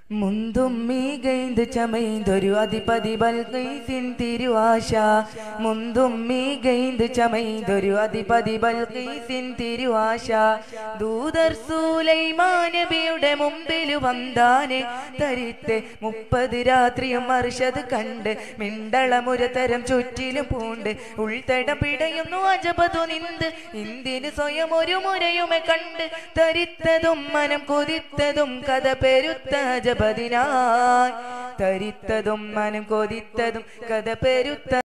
മുന്തും മീകൈന്ത് ചമൈന്തൊരു അധിപതി ബൽക്കൈസിൻ തിരുവാശ മുന്തും മീകൈന്ത് ചമൈന്തൊരു അധിപതി ബൽക്കൈസിൻ തിരുവാശ ദൂതർ സൂലൈമാനബിയുടെ മുമ്പിൽ വന്താനെ തരിത്തെ മുപ്പത് രാത്രിയും മറിച്ചത് കണ്ട് മിണ്ടളമുരതരം ചുറ്റിലും പൂണ്ട് ഉൾത്തടം പിടയുന്നു അജപതു നിന്ത് ഇന്തിന് സ്വയം ഒരു മുരയുമെ കണ്ട് തരിത്തതും മനം കൊതിത്തതും കഥ പെരുത്ത ജപതിനായി തരിത്തതും മനം കൊതിത്തതും കഥ പെരുത്ത